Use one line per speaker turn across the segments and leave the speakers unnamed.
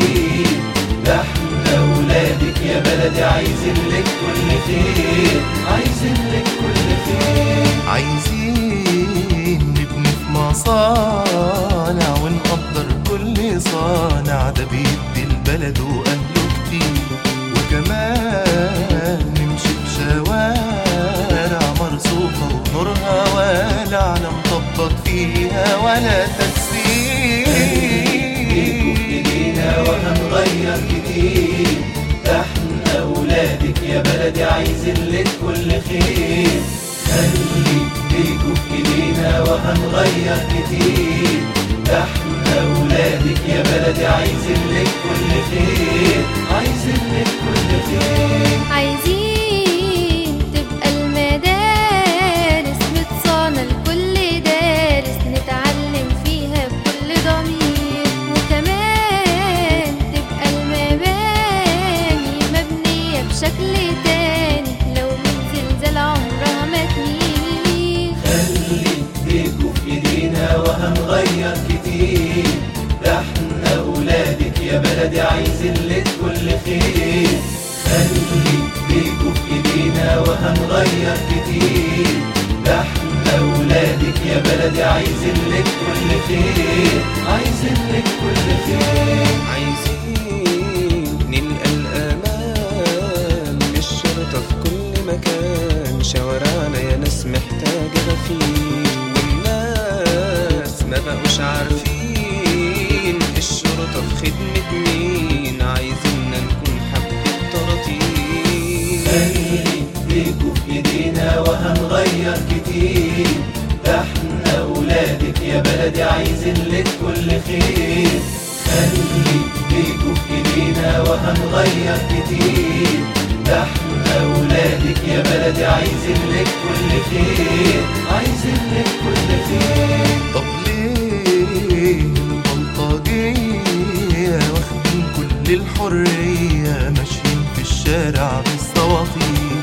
جديد ده احنا ولادك يا بلدي عايزين لك كل خير عايزين لك كل خير
عايزين نبني في مصانع ونقدر كل صانع ده بيدي البلد واهله كتير وكمان نمشي في شوارع مرصوفة ونورها والع لا مطبط فيها ولا تسيير
ايدينا وهنغير كتير ده احنا ولادك يا بلدي عايزين لك كل خير خلي ايديكوا في ايدينا وهنغير كتير ده احنا ولادك يا بلدي عايزين لك كل خير عايزين لك كل خير
عايزين تبقى المدارس متصانة لكل دارس نتعلم فيها بكل ضمير وكمان تبقى المباني مبنية بشكل تاني لو من زلزال عمرها ما تميل
خلي ايديكوا في ايدينا وهنغير كتير ده احنا ولادك يا بلدي عايزين لك كل خير خلي ايديكوا في ايدينا وهنغير كتير ده احنا ولادك يا بلدي عايزين لك كل خير عايزين لك كل خير
عايزين نلقى الأمان مش شرطة في كل مكان شوارعنا يا ناس محتاجة غفير والناس ما بقوش عارفين الشرطة في خدمة مين عايزيننا نكون حبة طراطير
خلي ايديكوا في ايدينا وهنغير كتير ده احنا ولادك يا بلدي عايزين لك كل خير خلي ايديكوا في ايدينا وهنغير كتير ده احنا ولادك يا بلدي عايزين لك كل خير عايزين لك كل خير
طب ليه البلطجية واخدين كل الحرية ماشيين في الشارع بالصواطير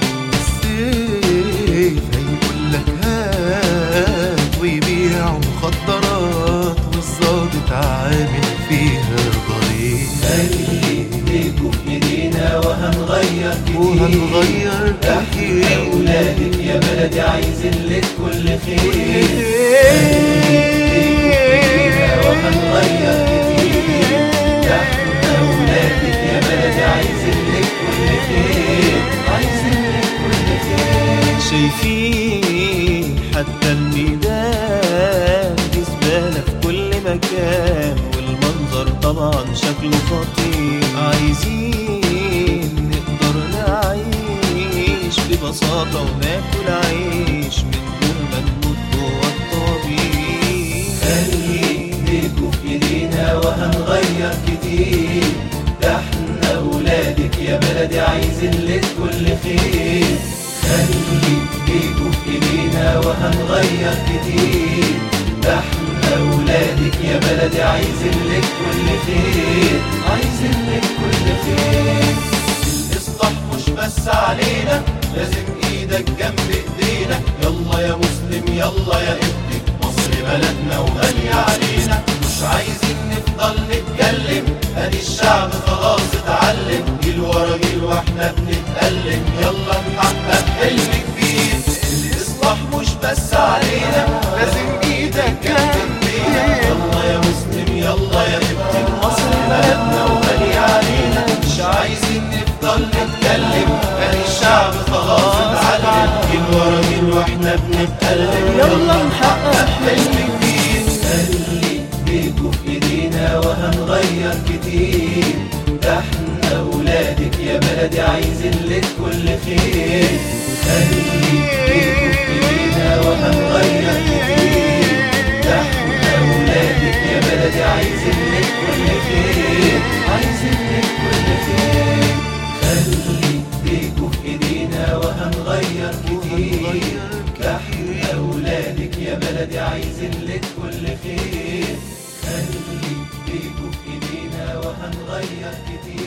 السيف هيقولك هات ويبيع مخدرات والظابط عامل فيها ضرير
خلي ايديكوا في ايدينا وهنغير كتير
وهنغير
احنا
كتير
ولادك يا بلدي عايزين لك كل خير وهنغير كتير ده احنا ولادك يا بلدي عايزين لك كل خير عايزين لك كل خير
شايفين حتى الميدان دي زبالة في كل مكان والمنظر طبعا شكله خطير عايزين نقدر نعيش ببساطة وناكل عيش من غير ما نموت جوا الطبيب
خلي ايديكوا في ايدينا وهنغير كتير ده احنا ولادك يا بلدي عايزين لك كل خير خلي ايديكوا في ايدينا وهنغير كتير ده احنا ولادك يا بلدي عايزين لك كل خير عايزين لك كل خير الاصلاح مش بس علينا لازم ايدك جنب ايدينا يلا يا مسلم يلا يا ابني مصر بلدنا وغالية علينا مش عايزين نفضل نتكلم ادي الشعب خلاص اتعلم جيل ورا جيل واحنا بنتألم يلا نحقق حلم كبير الاصلاح مش بس علينا لازم ايدك جنب ايدينا يلا يا مسلم يلا يا ابني مصر بلدنا وغالية علينا مش عايزين نفضل نتكلم كان الشعب خلاص اتعلم جيل ورا جيل واحنا بنتألم يلا نحقق حلم كبير خلي ايديكوا في ايدينا وهنغير كتير ده احنا ولادك يا بلدي عايزين لك كل خير خلي ايديكوا في ايدينا وهنغير كتير ده احنا ولادك يا بلدي عايزين لك كل خير عايزين لك كل خير خلي ايديكوا في ايدينا وهنغير كتير ده احنا ولادك يا بلدي عايزين لك كل خير خلي ايديكوا في ايدينا وهنغير كتير